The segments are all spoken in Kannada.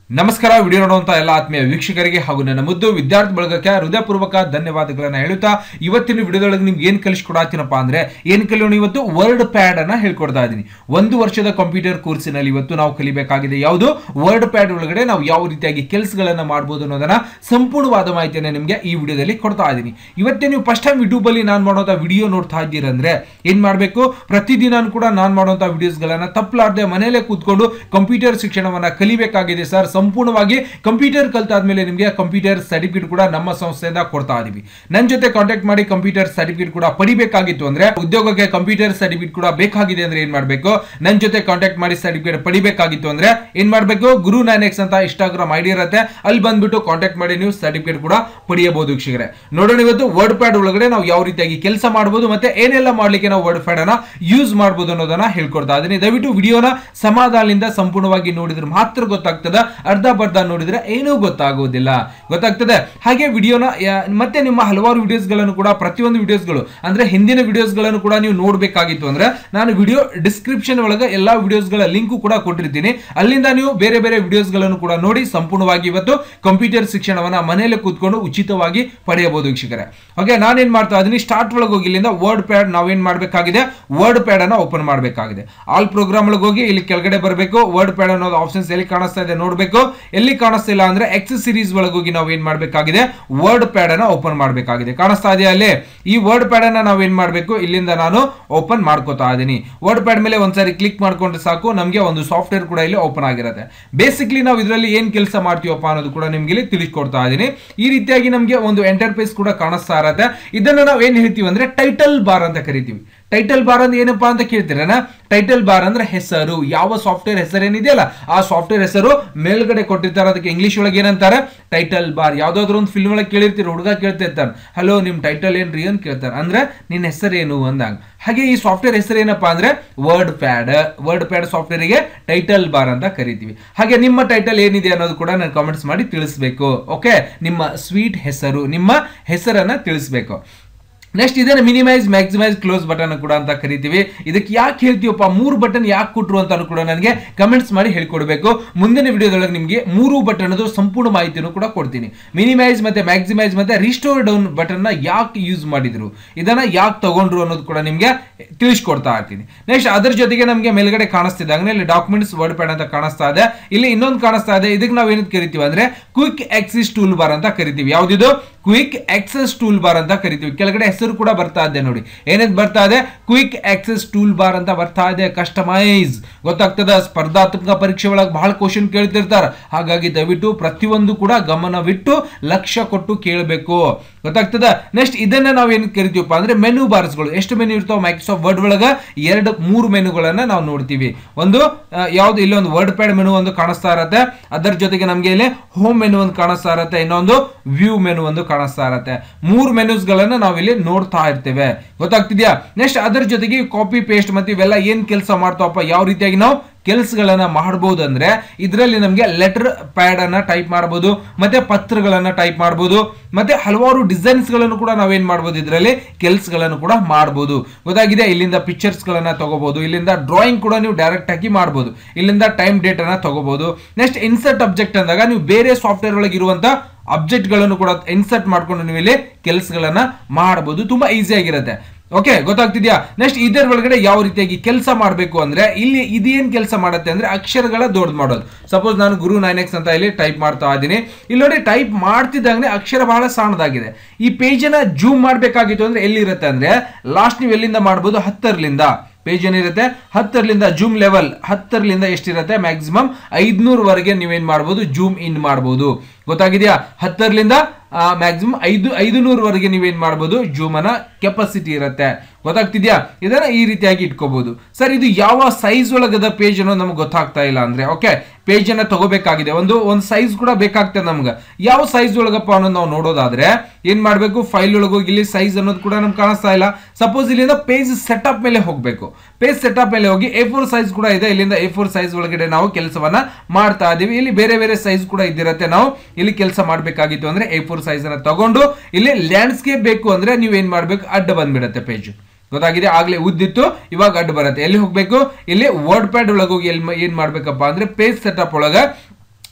ನಮಸ್ಕಾರ ವಿಡಿಯೋ ನೋಡುವಂತ ಎಲ್ಲ ಆತ್ಮೀಯ ವೀಕ್ಷಕರಿಗೆ ಹಾಗೂ ನನ್ನ ಮುದ್ದು ವಿದ್ಯಾರ್ಥಿ ಬಳಗಕ್ಕೆ ಹೃದಯಪೂರ್ವಕ ಧನ್ಯವಾದಗಳನ್ನ ಹೇಳುತ್ತಾ ಇವತ್ತಿನ ವಿಡಿಯೋದೊಳಗೆ ನಿಮ್ಗೆ ಏನ್ ಕಲಿಸ್ಕೊಡಾತೀನಪ್ಪ ಅಂದ್ರೆ ಏನ್ ಕಲಿಯೋಣ ಇವತ್ತು ವರ್ಡ್ ಪ್ಯಾಡ್ ಅನ್ನ ಹೇಳ್ಕೊಡ್ತಾ ಇದ್ದೀನಿ ಒಂದು ವರ್ಷದ ಕಂಪ್ಯೂಟರ್ ಕೋರ್ಸಿನಲ್ಲಿ ಇವತ್ತು ನಾವು ಕಲಿಬೇಕಾಗಿದೆ ಯಾವುದು ವರ್ಡ್ ಪ್ಯಾಡ್ ಒಳಗಡೆ ನಾವು ಯಾವ ರೀತಿಯಾಗಿ ಕೆಲಸಗಳನ್ನ ಮಾಡಬಹುದು ಅನ್ನೋದನ್ನ ಸಂಪೂರ್ಣವಾದ ಮಾಹಿತಿಯನ್ನು ನಿಮಗೆ ಈ ವಿಡಿಯೋದಲ್ಲಿ ಕೊಡ್ತಾ ಇದ್ದೀನಿ ಇವತ್ತೇ ನೀವು ಫಸ್ಟ್ ಟೈಮ್ ಯೂಟ್ಯೂಬ್ ಅಲ್ಲಿ ನಾನು ಮಾಡುವಂತ ವಿಡಿಯೋ ನೋಡ್ತಾ ಇದ್ದೀರಂದ್ರೆ ಏನ್ ಮಾಡಬೇಕು ಪ್ರತಿದಿನ ಕೂಡ ನಾನು ಮಾಡುವಂತ ವಿಡಿಯೋಸ್ಗಳನ್ನ ತಪ್ಪಲಾರ್ದೆ ಮನೆಯಲ್ಲೇ ಕೂತ್ಕೊಂಡು ಕಂಪ್ಯೂಟರ್ ಶಿಕ್ಷಣವನ್ನ ಕಲಿಬೇಕಾಗಿದೆ ಸರ್ ಸಂಪೂರ್ಣವಾಗಿ ಕಂಪ್ಯೂಟರ್ ಕಲ್ತಾದ್ಮೇಲೆ ನಿಮಗೆ ಕಂಪ್ಯೂಟರ್ ಸರ್ಟಿಫಿಕೇಟ್ ಕೂಡ ನಮ್ಮ ಸಂಸ್ಥೆಯಿಂದ ಕೊಡ್ತಾ ಇದೀವಿ ನನ್ನ ಜೊತೆ ಕಾಂಟ್ಯಾಕ್ಟ್ ಮಾಡಿ ಕಂಪ್ಯೂಟರ್ ಸರ್ಟಿಫಿಕೇಟ್ ಕೂಡ ಪಡಿಬೇಕಾಗಿತ್ತು ಅಂದ್ರೆ ಉದ್ಯೋಗಕ್ಕೆ ಕಂಪ್ಯೂಟರ್ ಸರ್ಟಿಫಿಕೇಟ್ ಕೂಡ ಬೇಕಾಗಿದೆ ಅಂದ್ರೆ ಏನ್ ಮಾಡಬೇಕು ನನ್ನ ಜೊತೆ ಕಾಂಟ್ಯಾಕ್ಟ್ ಮಾಡಿ ಸರ್ಟಿಫಿಕೇಟ್ ಪಡಿಬೇಕಾಗಿತ್ತು ಅಂದ್ರೆ ಏನ್ ಮಾಡಬೇಕು ಗುರು ನೈನ್ ಎಕ್ಸ್ ಅಂತ ಇನ್ಸ್ಟಾಗ್ರಾಮ್ ಐಡಿ ಇರುತ್ತೆ ಅಲ್ಲಿ ಬಂದ್ಬಿಟ್ಟು ಕಾಂಟ್ಯಾಕ್ಟ್ ಮಾಡಿ ನೀವು ಸರ್ಟಿಫಿಕೇಟ್ ಕೂಡ ಪಡೆಯಬಹುದು ವೀಕ್ಷಕರೇ ನೋಡೋಣ ಇವತ್ತು ವರ್ಡ್ ಪ್ಯಾಡ್ ಒಳಗಡೆ ನಾವು ಯಾವ ರೀತಿಯಾಗಿ ಕೆಲಸ ಮಾಡಬಹುದು ಮತ್ತೆ ಏನೆಲ್ಲ ಮಾಡ್ಲಿಕ್ಕೆ ನಾವು ವರ್ಡ್ ಪ್ಯಾಡ್ ಅನ್ನ ಯೂಸ್ ಮಾಡಬಹುದು ಅನ್ನೋದನ್ನ ಹೇಳ್ಕೊಡ್ತಾ ಇದ್ದೀನಿ ದಯವಿಟ್ಟು ವಿಡಿಯೋನ ಸಮಾಧಾನದಿಂದ ಸಂಪೂರ್ಣವಾಗಿ ನೋಡಿದ್ರೆ ಮಾತ್ರ ಗೊತ್ತಾಗ್ತದ ಅರ್ಧ ಬರ್ಧ ನೋಡಿದ್ರೆ ಏನೂ ಗೊತ್ತಾಗುವುದಿಲ್ಲ ಗೊತ್ತಾಗ್ತದೆ ಹಾಗೆ ವಿಡಿಯೋನ ಯಾ- ಮತ್ತೆ ನಿಮ್ಮ ಹಲವಾರು ವಿಡಿಯೋಸ್ಗಳನ್ನು ಕೂಡ ಪ್ರತಿಯೊಂದು ವಿಡಿಯೋಸ್ಗಳು ಅಂದ್ರೆ ಹಿಂದಿನ ವಿಡಿಯೋಸ್ಗಳನ್ನು ಕೂಡ ನೀವು ನೋಡಬೇಕಾಗಿತ್ತು ಅಂದ್ರೆ ನಾನು ವಿಡಿಯೋ ಡಿಸ್ಕ್ರಿಪ್ಷನ್ ಒಳಗೆ ಎಲ್ಲಾ ವಿಡಿಯೋಸ್ಗಳ ಲಿಂಕ್ ಕೂಡ ಕೊಟ್ಟಿರ್ತೀನಿ ಅಲ್ಲಿಂದ ನೀವು ಬೇರೆ ಬೇರೆ ವಿಡಿಯೋಸ್ಗಳನ್ನು ಕೂಡ ನೋಡಿ ಸಂಪೂರ್ಣವಾಗಿ ಇವತ್ತು ಕಂಪ್ಯೂಟರ್ ಶಿಕ್ಷಣವನ್ನ ಮನೆಯಲ್ಲೇ ಕೂತ್ಕೊಂಡು ಉಚಿತವಾಗಿ ಪಡೆಯಬಹುದು ವೀಕ್ಷಕರೇ ಓಕೆ ನಾನೇನ್ ಮಾಡ್ತಾ ಇದೀನಿ ಸ್ಟಾರ್ಟ್ ಒಳಗೆ ಹೋಗಿ ಇಲ್ಲಿಂದ ವರ್ಡ್ ಪ್ಯಾಡ್ ನಾವೇನ್ ಮಾಡಬೇಕಾಗಿದೆ ವರ್ಡ್ ಪ್ಯಾಡ್ ಅನ್ನ ಓಪನ್ ಮಾಡಬೇಕಾಗಿದೆ ಆಲ್ ಪ್ರೋಗ್ರಾಮ್ ಒಳಗೆ ಹೋಗಿ ಇಲ್ಲಿ ಕೆಳಗಡೆ ಬರಬೇಕು ವರ್ಡ್ ಪ್ಯಾಡ್ ಅನ್ನೋದು ಆಪ್ಷನ್ಸ್ ಎಲ್ಲಿ ಕಾಣಿಸ್ತಾ ಇದೆ ನೋಡಬೇಕು ಎಲ್ಲಿ ಕಾಣಿಸ್ತಿಲ್ಲ ಅಂದ್ರೆ ಎಕ್ಸ್ ಸಿರೀಸ್ ಒಳಗೆ ಹೋಗಿ ನಾವು ಏನ್ ಮಾಡಬೇಕಾಗಿದೆ ವರ್ಡ್ ಪ್ಯಾಡ್ ಅನ್ನ ಓಪನ್ ಮಾಡಬೇಕಾಗಿದೆ ಕಾಣಿಸ್ತಾ ಇದೆಯಾ ಅಲ್ಲಿ ಈ ವರ್ಡ್ ಪ್ಯಾಡ್ ಅನ್ನ ನಾವು ಏನ್ ಮಾಡಬೇಕು ಇಲ್ಲಿಂದ ನಾನು ಓಪನ್ ಮಾಡ್ಕೋತಾ ಇದ್ದೀನಿ ವರ್ಡ್ ಪ್ಯಾಡ್ ಮೇಲೆ ಒಂದ್ಸರಿ ಕ್ಲಿಕ್ ಮಾಡ್ಕೊಂಡ್ರೆ ಸಾಕು ನಮಗೆ ಒಂದು ಸಾಫ್ಟ್ವೇರ್ ಕೂಡ ಇಲ್ಲಿ ಓಪನ್ ಆಗಿರುತ್ತೆ ಬೇಸಿಕ್ಲಿ ನಾವು ಇದರಲ್ಲಿ ಏನ್ ಕೆಲಸ ಮಾಡ್ತೀವಪ್ಪ ಅನ್ನೋದು ಕೂಡ ನಿಮ್ಗೆ ಇಲ್ಲಿ ತಿಳಿಸ್ಕೊಡ್ತಾ ಇದ್ದೀನಿ ಈ ರೀತಿಯಾಗಿ ನಮಗೆ ಒಂದು ಎಂಟರ್ಪೇಸ್ ಕೂಡ ಕಾಣಿಸ್ತಾ ಇರತ್ತೆ ಇದನ್ನ ನಾವು ಏನ್ ಹೇಳ್ತೀವಿ ಅಂದ್ರೆ ಟೈಟಲ್ ಬಾರ್ ಅಂತ ಕರಿತೀವಿ ಟೈಟಲ್ ಬಾರ್ ಅಂದ್ರೆ ಏನಪ್ಪಾ ಅಂತ ಕೇಳ್ತೀರನ ಟೈಟಲ್ ಬಾರ್ ಅಂದ್ರೆ ಹೆಸರು ಯಾವ ಸಾಫ್ಟ್ವೇರ್ ಹೆಸರು ಏನಿದೆಯಲ್ಲ ಆ ಸಾಫ್ಟ್ವೇರ್ ಹೆಸರು ಮೇಲ್ಗಡೆ ಕೊಟ್ಟಿರ್ತಾರೆ ಅದಕ್ಕೆ ಇಂಗ್ಲಿಷ್ ಒಳಗೆ ಏನಂತಾರೆ ಟೈಟಲ್ ಬಾರ್ ಯಾವ್ದಾದ್ರು ಒಂದು ಫಿಲ್ಮ್ ಒಳಗೆ ಕೇಳಿರ್ತೀರಿ ಹುಡುಗ ಕೇಳ್ತಿರ್ತಾನೆ ಹಲೋ ನಿಮ್ ಟೈಟಲ್ ಏನ್ರಿ ಅಂತ ಕೇಳ್ತಾರೆ ಅಂದ್ರೆ ನಿನ್ನ ಹೆಸರೇನು ಅಂದಾಗ ಹಾಗೆ ಈ ಸಾಫ್ಟ್ವೇರ್ ಹೆಸರು ಏನಪ್ಪಾ ಅಂದ್ರೆ ವರ್ಡ್ ಪ್ಯಾಡ್ ವರ್ಡ್ ಪ್ಯಾಡ್ ಸಾಫ್ಟ್ವೇರಿಗೆ ಟೈಟಲ್ ಬಾರ್ ಅಂತ ಕರಿತೀವಿ ಹಾಗೆ ನಿಮ್ಮ ಟೈಟಲ್ ಏನಿದೆ ಅನ್ನೋದು ಕೂಡ ನಾನು ಕಾಮೆಂಟ್ಸ್ ಮಾಡಿ ತಿಳಿಸ್ಬೇಕು ಓಕೆ ನಿಮ್ಮ ಸ್ವೀಟ್ ಹೆಸರು ನಿಮ್ಮ ಹೆಸರನ್ನ ತಿಳಿಸ್ಬೇಕು ನೆಕ್ಸ್ಟ್ ಇದನ್ನ ಮಿನಿಮೈಸ್ ಮ್ಯಾಕ್ಸಿಮೈಸ್ ಕ್ಲೋಸ್ ಬಟನ್ ಕೂಡ ಅಂತ ಕರಿತೀವಿ ಇದಕ್ಕೆ ಯಾಕೆ ಹೇಳ್ತೀವಪ್ಪ ಮೂರು ಬಟನ್ ಯಾಕೆ ಕೊಟ್ರು ಅಂತ ಕೂಡ ನನಗೆ ಕಮೆಂಟ್ಸ್ ಮಾಡಿ ಹೇಳ್ಕೊಡ್ಬೇಕು ಮುಂದಿನ ವಿಡಿಯೋದೊಳಗೆ ನಿಮಗೆ ಮೂರು ಬಟನ್ ಸಂಪೂರ್ಣ ಮಾಹಿತಿಯನ್ನು ಕೂಡ ಕೊಡ್ತೀನಿ ಮಿನಿಮೈಸ್ ಮತ್ತೆ ಮ್ಯಾಕ್ಸಿಮೈಸ್ ಮತ್ತೆ ರಿಸ್ಟೋರ್ ಡೌನ್ ಬಟನ್ ನ ಯಾಕೆ ಯೂಸ್ ಮಾಡಿದ್ರು ಇದನ್ನ ಯಾಕೆ ತಗೊಂಡ್ರು ಅನ್ನೋದು ಕೂಡ ನಿಮಗೆ ತಿಳಿಸ್ಕೊಡ್ತಾ ಇರ್ತೀನಿ ನೆಕ್ಸ್ಟ್ ಅದರ ಜೊತೆಗೆ ನಮಗೆ ಮೇಲ್ಗಡೆ ಕಾಣಿಸ್ತಿದೆ ಅಂದ್ರೆ ಇಲ್ಲಿ ಡಾಕ್ಯುಮೆಂಟ್ಸ್ ವರ್ಡ್ ಪ್ಯಾಡ್ ಅಂತ ಕಾಣಿಸ್ತಾ ಇದೆ ಇಲ್ಲಿ ಇನ್ನೊಂದು ಕಾಣಿಸ್ತಾ ಇದೆ ಇದಕ್ಕೆ ನಾವು ಏನಂತ ಕರಿತೀವಿ ಅಂದ್ರೆ ಕ್ವಿಕ್ ಆಕ್ಸಿಸ್ ಟೂಲ್ ಬಾರ್ ಅಂತ ಕರಿತೀವಿ ಯಾವ್ದಿದು ಕ್ವಿಕ್ ಆಕ್ಸೆಸ್ ಟೂಲ್ ಬಾರ್ ಅಂತ ಕರಿತೀವಿ ಕೆಳಗಡೆ ಹೆಸರು ಕೂಡ ಬರ್ತಾ ಇದೆ ನೋಡಿ ಏನೇನ್ ಬರ್ತಾ ಇದೆ ಕ್ವಿಕ್ ಆಕ್ಸೆಸ್ ಟೂಲ್ ಬಾರ್ ಅಂತ ಬರ್ತಾ ಇದೆ ಕಸ್ಟಮೈಸ್ ಗೊತ್ತಾಗ್ತದ ಸ್ಪರ್ಧಾತ್ಮಕ ಪರೀಕ್ಷೆ ಒಳಗೆ ಬಹಳ ಕ್ವಶನ್ ಕೇಳ್ತಿರ್ತಾರೆ ಹಾಗಾಗಿ ದಯವಿಟ್ಟು ಪ್ರತಿಯೊಂದು ಕೂಡ ಗಮನವಿಟ್ಟು ಲಕ್ಷ್ಯ ಕೊಟ್ಟು ಕೇಳಬೇಕು ಗೊತ್ತಾಗ್ತದ ನೆಕ್ಸ್ಟ್ ಇದನ್ನ ನಾವು ಏನ್ ಕರಿತೀವಪ್ಪ ಅಂದ್ರೆ ಮೆನು ಬಾರ್ಸ್ಗಳು ಎಷ್ಟು ಮೆನು ಇರ್ತಾವ ಮೈಕ್ರೋಸಾಫ್ಟ್ ವರ್ಡ್ ಒಳಗ ಎರಡು ಮೂರು ಮೆನುಗಳನ್ನ ನಾವು ನೋಡ್ತೀವಿ ಒಂದು ಆ, ಯಾವ್ದು ಇಲ್ಲಿ ಒಂದು ವರ್ಡ್ ಪ್ಯಾಡ್ ಮೆನು ಒಂದು ಕಾಣಿಸ್ತಾ ಇರತ್ತೆ ಅದರ ಜೊತೆಗೆ ನಮ್ಗೆ ಇಲ್ಲಿ ಹೋಮ್ ಮೆನು ಒಂದು ಕಾಣಿಸ್ತಾ ಇರತ್ತೆ ಇನ್ನೊಂದು ವ್ಯೂ ಮೆನು ಒಂದು ಕಾಣಿಸ್ತಾ ಇರತ್ತೆ ಮೂರು ಮೆನುಸ್ ಗಳನ್ನ ನಾವು ಇಲ್ಲಿ ನೋಡ್ತಾ ಇರ್ತೇವೆ ಗೊತ್ತಾಗ್ತಿದ್ಯಾ ನೆಕ್ಸ್ಟ್ ಅದರ ಜೊತೆಗೆ ಕಾಪಿ ಪೇಸ್ಟ್ ಮತ್ತೆ ಇವೆಲ್ಲ ಏನ್ ಕೆಲಸ ಮಾಡ್ತಾವಪ್ಪ ಯಾವ ರೀತಿಯಾಗಿ ನಾವು ಕೆಲಸಗಳನ್ನ ಮಾಡಬಹುದು ಅಂದ್ರೆ ಇದರಲ್ಲಿ ನಮಗೆ ಲೆಟರ್ ಪ್ಯಾಡ್ ಅನ್ನ ಟೈಪ್ ಮಾಡಬಹುದು ಮತ್ತೆ ಪತ್ರಗಳನ್ನ ಟೈಪ್ ಮಾಡಬಹುದು ಮತ್ತೆ ಹಲವಾರು ಡಿಸೈನ್ಸ್ ಗಳನ್ನು ಕೂಡ ನಾವೇನ್ ಮಾಡಬಹುದು ಇದರಲ್ಲಿ ಕೆಲಸಗಳನ್ನು ಕೂಡ ಮಾಡಬಹುದು ಗೊತ್ತಾಗಿದೆ ಇಲ್ಲಿಂದ ಪಿಕ್ಚರ್ಸ್ ಗಳನ್ನ ತಗೋಬಹುದು ಇಲ್ಲಿಂದ ಡ್ರಾಯಿಂಗ್ ಕೂಡ ನೀವು ಡೈರೆಕ್ಟ್ ಆಗಿ ಮಾಡಬಹುದು ಇಲ್ಲಿಂದ ಟೈಮ್ ಡೇಟ್ ಅನ್ನ ತಗೋಬಹುದು ನೆಕ್ಸ್ಟ್ ಇನ್ಸರ್ಟ್ ಅಬ್ಜೆಕ್ಟ್ ಅಂದಾಗ ನೀವು ಬೇರೆ ಸಾಫ್ಟ್ವೇರ್ ಒಳಗೆ ಇರುವಂತ ಅಬ್ಜೆಕ್ಟ್ ಗಳನ್ನು ಕೂಡ ಇನ್ಸರ್ಟ್ ಮಾಡ್ಕೊಂಡು ನೀವು ಇಲ್ಲಿ ಕೆಲಸಗಳನ್ನ ಮಾಡಬಹುದು ತುಂಬಾ ಈಸಿ ಆಗಿರುತ್ತೆ ಓಕೆ ಗೊತ್ತಾಗ್ತಿದ್ಯಾ ನೆಕ್ಸ್ಟ್ ಇದರ ಒಳಗಡೆ ಯಾವ ರೀತಿಯಾಗಿ ಕೆಲಸ ಮಾಡಬೇಕು ಅಂದ್ರೆ ಇಲ್ಲಿ ಇದೇನ್ ಕೆಲಸ ಮಾಡುತ್ತೆ ಅಂದ್ರೆ ಅಕ್ಷರಗಳ ದೊಡ್ಡ ಮಾಡೋದು ಸಪೋಸ್ ನಾನು ಗುರು ನೈನ್ ಎಕ್ಸ್ ಅಂತ ಇಲ್ಲಿ ಟೈಪ್ ಮಾಡ್ತಾ ಇದ್ದೀನಿ ಇಲ್ಲಿ ನೋಡಿ ಟೈಪ್ ಮಾಡ್ತಿದ್ದಂಗೆ ಅಕ್ಷರ ಬಹಳ ಸಣ್ಣದಾಗಿದೆ ಈ ಪೇಜನ್ನ ಜೂಮ್ ಮಾಡಬೇಕಾಗಿತ್ತು ಅಂದ್ರೆ ಎಲ್ಲಿರುತ್ತೆ ಅಂದ್ರೆ ಲಾಸ್ಟ್ ನೀವು ಎಲ್ಲಿಂದ ಮಾಡ್ಬೋದು ಹತ್ತರ್ಲಿಂದ ಪೇಜ್ ಏನಿರುತ್ತೆ ಹತ್ತರಲಿಂದ ಜೂಮ್ ಲೆವೆಲ್ ಹತ್ತರಲಿಂದ ಎಷ್ಟಿರುತ್ತೆ ಮ್ಯಾಕ್ಸಿಮಮ್ ಐದ್ನೂರವರೆಗೆ ನೀವೇನ್ ಮಾಡ್ಬೋದು ಜೂಮ್ ಇನ್ ಮಾಡ್ಬೋದು ಗೊತ್ತಾಗಿದೆಯಾ ಹತ್ತರಲಿಂದ ಮ್ಯಾಕ್ಸಿಮಮ್ ಐದು ಐದು ನೂರವರೆಗೆ ನೀವೇನ್ ಮಾಡ್ಬೋದು ಜೂಮ್ ಅನ್ನ ಕೆಪಾಸಿಟಿ ಇರುತ್ತೆ ಗೊತ್ತಾಗ್ತಿದ್ಯಾ ಇದನ್ನ ಈ ರೀತಿಯಾಗಿ ಇಟ್ಕೋಬಹುದು ಸರ್ ಇದು ಯಾವ ಸೈಜ್ ಒಳಗದ ಪೇಜ್ ಅನ್ನೋದು ನಮ್ಗೆ ಗೊತ್ತಾಗ್ತಾ ಇಲ್ಲ ಅಂದ್ರೆ ಓಕೆ ಪೇಜ್ ಅನ್ನ ತಗೋಬೇಕಾಗಿದೆ ಒಂದು ಒಂದು ಸೈಜ್ ಕೂಡ ಬೇಕಾಗ್ತದೆ ನಮ್ಗೆ ಯಾವ ಸೈಜ್ ಒಳಗಪ್ಪ ಅನ್ನೋದು ನಾವು ನೋಡೋದಾದ್ರೆ ಏನ್ ಮಾಡ್ಬೇಕು ಫೈಲ್ ಒಳಗೆ ಹೋಗಿ ಇಲ್ಲಿ ಸೈಜ್ ಅನ್ನೋದು ಕೂಡ ನಮ್ಗೆ ಕಾಣಿಸ್ತಾ ಇಲ್ಲ ಸಪೋಸ್ ಇಲ್ಲಿಂದ ಪೇಜ್ ಸೆಟಪ್ ಮೇಲೆ ಹೋಗ್ಬೇಕು ಪೇಜ್ ಸೆಟಪ್ ಮೇಲೆ ಹೋಗಿ ಎ ಫೋರ್ ಸೈಜ್ ಕೂಡ ಇದೆ ಇಲ್ಲಿಂದ ಎ ಫೋರ್ ಸೈಜ್ ಒಳಗಡೆ ನಾವು ಕೆಲಸವನ್ನ ಮಾಡ್ತಾ ಇದೀವಿ ಇಲ್ಲಿ ಬೇರೆ ಬೇರೆ ಸೈಜ್ ಕೂಡ ಇದಿರತ್ತೆ ನಾವು ಇಲ್ಲಿ ಕೆಲಸ ಮಾಡಬೇಕಾಗಿತ್ತು ಅಂದ್ರೆ ಎ ಫೋರ್ ಸೈಜ್ ಅನ್ನ ತಗೊಂಡು ಇಲ್ಲಿ ಲ್ಯಾಂಡ್ಸ್ಕೇಪ್ ಬೇಕು ಅಂದ್ರೆ ನೀವು ಏನ್ ಮಾಡ್ಬೇಕು ಅಡ್ಡ ಬಂದ್ಬಿಡತ್ತೆ ಪೇಜ್ ಗೊತ್ತಾಗಿದೆ ಆಗ್ಲೇ ಉದ್ದಿತ್ತು ಇವಾಗ ಅಡ್ಡ ಬರುತ್ತೆ ಎಲ್ಲಿ ಹೋಗ್ಬೇಕು ಇಲ್ಲಿ ವರ್ಡ್ ಪ್ಯಾಡ್ ಒಳಗೆ ಹೋಗಿ ಎಲ್ಲಿ ಏನ್ ಮಾಡ್ಬೇಕಪ್ಪ ಅಂದ್ರೆ ಪೇಜ್ ಸೆಟಪ್ ಒಳಗ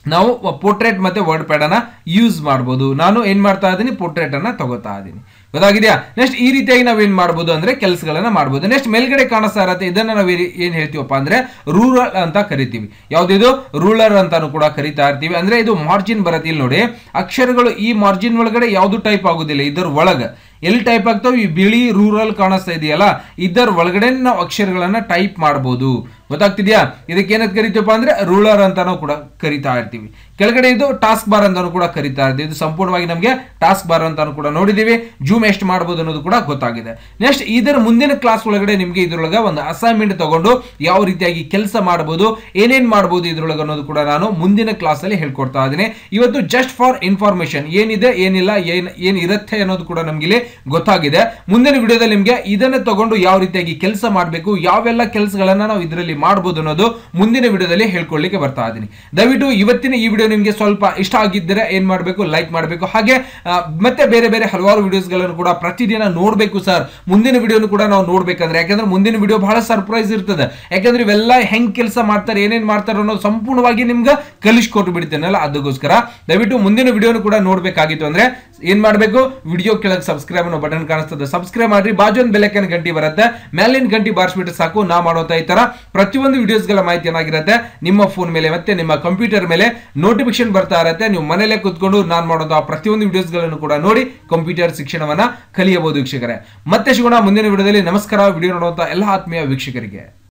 ನಾವು ಪೋರ್ಟ್ರೇಟ್ ಮತ್ತೆ ವರ್ಡ್ ಪ್ಯಾಡ್ ಅನ್ನ ಯೂಸ್ ಮಾಡ್ಬೋದು ನಾನು ಏನ್ ಮಾಡ್ತಾ ಇದ್ದೀನಿ ಪೋರ್ಟ್ರೇಟ್ ಅನ್ನ ತಗೋತಾ ಇದ್ದೀನಿ ಗೊತ್ತಾಗಿದೆಯಾ ನೆಕ್ಸ್ಟ್ ಈ ರೀತಿಯಾಗಿ ನಾವು ಏನ್ ಮಾಡ್ಬೋದು ಅಂದ್ರೆ ಕೆಲಸಗಳನ್ನ ಮಾಡ್ಬೋದು ನೆಕ್ಸ್ಟ್ ಮೇಲ್ಗಡೆ ಕಾಣಿಸ್ತಾ ಇರತ್ತೆ ಇದನ್ನ ನಾವು ಏನ್- ಏನ್ ಹೇಳ್ತೀವಪ್ಪ ಅಂದ್ರೆ ರೂರಲ್ ಅಂತ ಕರಿತೀವಿ ಯಾವ್ದಿದು ರೂಲರ್ ಅಂತಾನು ಕೂಡ ಕರಿತಾ ಇರ್ತೀವಿ ಅಂದ್ರೆ ಇದು ಮಾರ್ಜಿನ್ ಬರುತ್ತೆ ಇಲ್ಲಿ ನೋಡಿ ಅಕ್ಷರಗಳು ಈ ಮಾರ್ಜಿನ್ ಒಳಗಡೆ ಯಾವ್ದು ಟೈಪ್ ಆಗುದಿಲ್ಲ ಇದರ ಒಳಗ ಎಲ್ಲಿ ಟೈಪ್ ಆಗ್ತಾವ ಈ ಬಿಳಿ ರೂರಲ್ ಕಾಣಿಸ್ತಾ ಇದೆಯಲ್ಲ ಇದರ ಒಳಗಡೆ ನಾವು ಅಕ್ಷರಗಳನ್ನ ಟೈಪ್ ಮಾಡಬಹುದು ಗೊತ್ತಾಗ್ತಿದ್ಯಾ ಇದಕ್ಕೆ ಏನಂತ ಕರಿತೀವಪ್ಪ ಅಂದ್ರೆ ರೂಲರ್ ಅಂತಾನು ಕೂಡ ಕರಿತಾ ಇರ್ತೀವಿ ಕೆಳಗಡೆ ಇದು ಟಾಸ್ಕ್ ಬಾರ್ ಅಂತಾನು ಕೂಡ ಕರಿತಾ ಇರ್ತೀವಿ ಇದು ಸಂಪೂರ್ಣವಾಗಿ ನಮಗೆ ಟಾಸ್ಕ್ ಬಾರ್ ಅಂತಾನು ಕೂಡ ನೋಡಿದೀವಿ ಜೂಮ್ ಎಷ್ಟು ಮಾಡಬಹುದು ಅನ್ನೋದು ಕೂಡ ಗೊತ್ತಾಗಿದೆ ನೆಕ್ಸ್ಟ್ ಇದರ ಮುಂದಿನ ಕ್ಲಾಸ್ ಒಳಗಡೆ ನಿಮಗೆ ಇದ್ರೊಳಗೆ ಒಂದು ಅಸೈನ್ಮೆಂಟ್ ತಗೊಂಡು ಯಾವ ರೀತಿಯಾಗಿ ಕೆಲಸ ಮಾಡಬಹುದು ಏನೇನ್ ಮಾಡಬಹುದು ಇದ್ರೊಳಗೆ ಅನ್ನೋದು ಕೂಡ ನಾನು ಮುಂದಿನ ಕ್ಲಾಸ್ ಅಲ್ಲಿ ಹೇಳ್ಕೊಡ್ತಾ ಇದ್ದೀನಿ ಇವತ್ತು ಜಸ್ಟ್ ಫಾರ್ ಇನ್ಫಾರ್ಮೇಶನ್ ಏನಿದೆ ಏನಿಲ್ಲ ಏನ್ ಏನ್ ಇರುತ್ತೆ ಅನ್ನೋದು ಕೂಡ ನಮ್ಗೆ ಇಲ್ಲಿ ಗೊತ್ತಾಗಿದೆ ಮುಂದಿನ ವಿಡಿಯೋದಲ್ಲಿ ನಿಮ್ಗೆ ಇದನ್ನ ತಗೊಂಡು ಯಾವ ರೀತಿಯಾಗಿ ಕೆಲಸ ಮಾಡಬೇಕು ಯಾವೆಲ್ಲ ಕೆಲಸಗಳನ್ನ ನಾವು ಇದರಲ್ಲಿ ಮಾಡಬಹುದು ಅನ್ನೋದು ಮುಂದಿನ ವಿಡಿಯೋದಲ್ಲಿ ಹೇಳ್ಕೊಳ್ಳಿಕ್ಕೆ ಬರ್ತಾ ಇದ್ದೀನಿ ದಯವಿಟ್ಟು ಇವತ್ತಿನ ಈ ವಿಡಿಯೋ ನಿಮ್ಗೆ ಸ್ವಲ್ಪ ಇಷ್ಟ ಆಗಿದ್ದರೆ ಏನ್ ಮಾಡಬೇಕು ಲೈಕ್ ಮಾಡಬೇಕು ಹಾಗೆ ಆ, ಮತ್ತೆ ಬೇರೆ ಬೇರೆ ಹಲವಾರು ವಿಡಿಯೋಸ್ಗಳನ್ನು ಕೂಡ ಪ್ರತಿದಿನ ನೋಡಬೇಕು ಸರ್ ಮುಂದಿನ ವಿಡಿಯೋನು ಕೂಡ ನಾವು ನೋಡ್ಬೇಕಂದ್ರೆ ಯಾಕಂದ್ರೆ ಮುಂದಿನ ವಿಡಿಯೋ ಬಹಳ ಸರ್ಪ್ರೈಸ್ ಇರ್ತದೆ ಯಾಕಂದ್ರೆ ಇವೆಲ್ಲ ಹೆಂಗ್ ಕೆಲಸ ಮಾಡ್ತಾರೆ ಏನೇನ್ ಮಾಡ್ತಾರೆ ಅನ್ನೋದು ಸಂಪೂರ್ಣವಾಗಿ ನಿಮ್ಗೆ ಕಲಿಸ್ಕೊಟ್ಟು ಬಿಡ್ತೇನಲ್ಲ ಅದಕ್ಕೋಸ್ಕರ ದಯವಿಟ್ಟು ಮುಂದಿನ ವಿಡಿಯೋನು ಕೂಡ ನೋಡ್ಬೇಕಾಗಿತ್ತು ಅಂದ್ರೆ ಏನ್ ಮಾಡ್ಬೇಕು ವಿಡಿಯೋ ಕೆಳಗೆ ಸಬ್ಸ್ಕ್ರೈಬ್ ಅನ್ನೋ ಬಟನ್ ಕಾಣಿಸ್ತದೆ ಸಬ್ಸ್ಕ್ರೈಬ್ ಮಾಡ್ರಿ ಬಾಜು ಒಂದು ಬೆಲೆಕನ್ ಗಂಟಿ ಬರುತ್ತೆ ಮೇಲಿನ ಗಂಟಿ ಬಾರಿಸ್ಬಿಟ್ರೆ ಸಾಕು ನಾ ಮಾಡುವಂತ ಈ ತರ ಪ್ರತಿಯೊಂದು ವಿಡಿಯೋಸ್ಗಳ ಮಾಹಿತಿ ಏನಾಗಿರುತ್ತೆ ನಿಮ್ಮ ಫೋನ್ ಮೇಲೆ ಮತ್ತೆ ನಿಮ್ಮ ಕಂಪ್ಯೂಟರ್ ಮೇಲೆ ನೋಟಿಫಿಕೇಶನ್ ಬರ್ತಾ ಇರುತ್ತೆ ನೀವು ಮನೇಲೆ ಕೂತ್ಕೊಂಡು ನಾನು ಮಾಡುವಂತಹ ಪ್ರತಿಯೊಂದು ವಿಡಿಯೋಸ್ಗಳನ್ನು ಕೂಡ ನೋಡಿ ಕಂಪ್ಯೂಟರ್ ಶಿಕ್ಷಣವನ್ನ ಕಲಿಯಬಹುದು ವೀಕ್ಷಕರೇ ಮತ್ತೆ ಸಿಗೋಣ ಮುಂದಿನ ವಿಡಿಯೋದಲ್ಲಿ ನಮಸ್ಕಾರ ವಿಡಿಯೋ ನೋಡುವಂತ ಎಲ್ಲ ಆತ್ಮೀಯ ವೀಕ್ಷಕರಿಗೆ